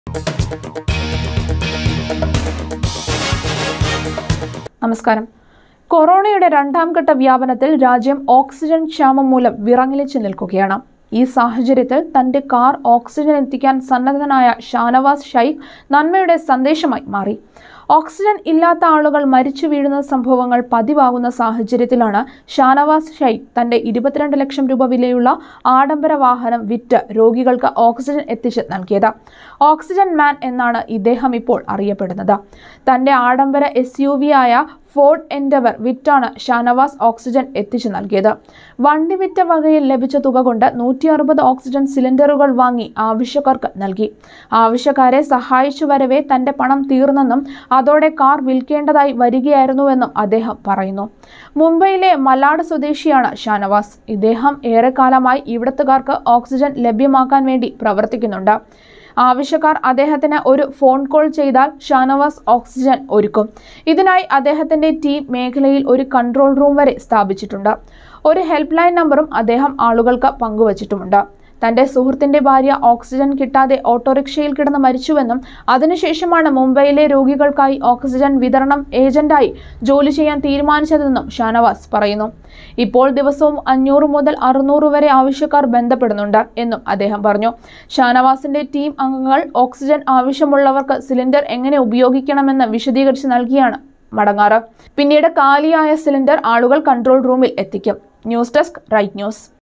നമസ്കാരം കൊറോണയുടെ രണ്ടാം ഘട്ട വ്യാപനത്തിൽ രാജ്യം ഓക്സിജൻ ക്ഷാമം മൂലം വിറങ്ങലിച്ചു നിൽക്കുകയാണ് ഈ സാഹചര്യത്തിൽ തന്റെ കാർ ഓക്സിജൻ എത്തിക്കാൻ സന്നദ്ധനായ ഷാനവാസ് ഷൈഖ് നന്മയുടെ സന്ദേശമായി മാറി ഓക്സിജൻ ഇല്ലാത്ത ആളുകൾ മരിച്ചു വീഴുന്ന സംഭവങ്ങൾ പതിവാകുന്ന സാഹചര്യത്തിലാണ് ഷാനവാസ് ഷൈഖ് തന്റെ ഇരുപത്തിരണ്ട് ലക്ഷം രൂപ വിലയുള്ള ആഡംബര വാഹനം വിറ്റ് രോഗികൾക്ക് ഓക്സിജൻ എത്തിച്ച് നൽകിയത് ഓക്സിജൻ മാൻ എന്നാണ് ഇദ്ദേഹം ഇപ്പോൾ അറിയപ്പെടുന്നത് തന്റെ ആഡംബര എസ് യു വി ആയ ഫോർഡ് എൻഡവർ വിറ്റാണ് ഷാനവാസ് ഓക്സിജൻ എത്തിച്ചു നൽകിയത് വണ്ടി വിറ്റ വകയിൽ ലഭിച്ച തുക കൊണ്ട് നൂറ്റി അറുപത് ഓക്സിജൻ സിലിണ്ടറുകൾ വാങ്ങി ആവശ്യക്കാർക്ക് നൽകി ആവശ്യക്കാരെ സഹായിച്ചു വരവേ തന്റെ പണം തീർന്നെന്നും അതോടെ കാർ വിൽക്കേണ്ടതായി വരികയായിരുന്നുവെന്നും അദ്ദേഹം പറയുന്നു മുംബൈയിലെ മലാഡ് സ്വദേശിയാണ് ഷാനവാസ് ഇദ്ദേഹം ഏറെക്കാലമായി ഇവിടത്തുകാർക്ക് ഓക്സിജൻ ലഭ്യമാക്കാൻ വേണ്ടി പ്രവർത്തിക്കുന്നുണ്ട് ആവശ്യക്കാർ അദ്ദേഹത്തിന് ഒരു ഫോൺ കോൾ ചെയ്താൽ ഷാനവാസ് ഓക്സിജൻ ഒരുക്കും ഇതിനായി അദ്ദേഹത്തിന്റെ ടീം മേഖലയിൽ ഒരു കൺട്രോൾ റൂം വരെ സ്ഥാപിച്ചിട്ടുണ്ട് ഒരു ഹെൽപ്പ് ലൈൻ നമ്പറും അദ്ദേഹം ആളുകൾക്ക് പങ്കുവച്ചിട്ടുമുണ്ട് തന്റെ സുഹൃത്തിന്റെ ഭാര്യ ഓക്സിജൻ കിട്ടാതെ ഓട്ടോറിക്ഷയിൽ കിടന്ന് മരിച്ചുവെന്നും അതിനുശേഷമാണ് മുംബൈയിലെ രോഗികൾക്കായി ഓക്സിജൻ വിതരണം ഏജന്റായി ജോലി ചെയ്യാൻ തീരുമാനിച്ചതെന്നും ഷാനവാസ് പറയുന്നു ഇപ്പോൾ ദിവസവും അഞ്ഞൂറ് മുതൽ അറുന്നൂറ് വരെ ആവശ്യക്കാർ ബന്ധപ്പെടുന്നുണ്ട് എന്നും അദ്ദേഹം പറഞ്ഞു ഷാനവാസിന്റെ ടീം അംഗങ്ങൾ ഓക്സിജൻ ആവശ്യമുള്ളവർക്ക് സിലിണ്ടർ എങ്ങനെ ഉപയോഗിക്കണമെന്ന് വിശദീകരിച്ച് നൽകിയാണ് മടങ്ങാറ് പിന്നീട് കാലിയായ സിലിണ്ടർ ആളുകൾ കൺട്രോൾ റൂമിൽ എത്തിക്കും ന്യൂസ് ഡെസ്ക് റൈറ്റ് ന്യൂസ്